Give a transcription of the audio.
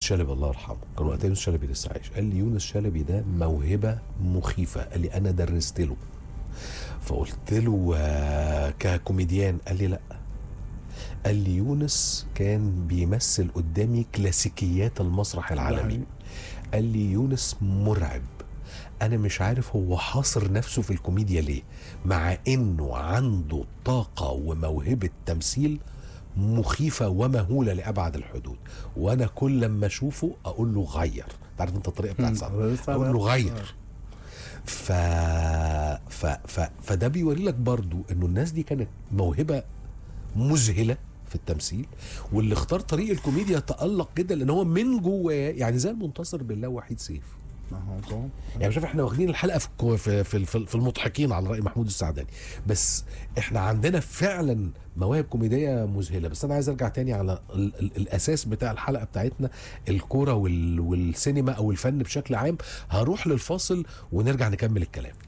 شلبي الله يرحمه كان وقتها يونس شلبي لسه عايش قال لي يونس شلبي ده موهبه مخيفه قال لي انا درست له فقلت له آه، ككوميديان قال لي لا قال لي يونس كان بيمثل قدامي كلاسيكيات المسرح العالمي قال لي يونس مرعب انا مش عارف هو حاصر نفسه في الكوميديا ليه مع انه عنده طاقه وموهبه تمثيل مخيفه ومهوله لابعد الحدود وانا كل لما اشوفه اقول له غير تعرف انت الطريقه بتاعت مم. سعد اقول له غير ف... ف... ف... فده بيوري لك برضو انه الناس دي كانت موهبه مذهله في التمثيل واللي اختار طريق الكوميديا تألق جدا لان هو من جواه يعني زي المنتصر بالله وحيد سيف ما هو طبعا. يعني شوف احنا واخدين الحلقه في الكو- في في, في, في المضحكين على راي محمود السعداني بس احنا عندنا فعلا مواهب كوميديه مذهله بس انا عايز ارجع تاني على ال ال الاساس بتاع الحلقه بتاعتنا الكوره وال والسينما او الفن بشكل عام هروح للفاصل ونرجع نكمل الكلام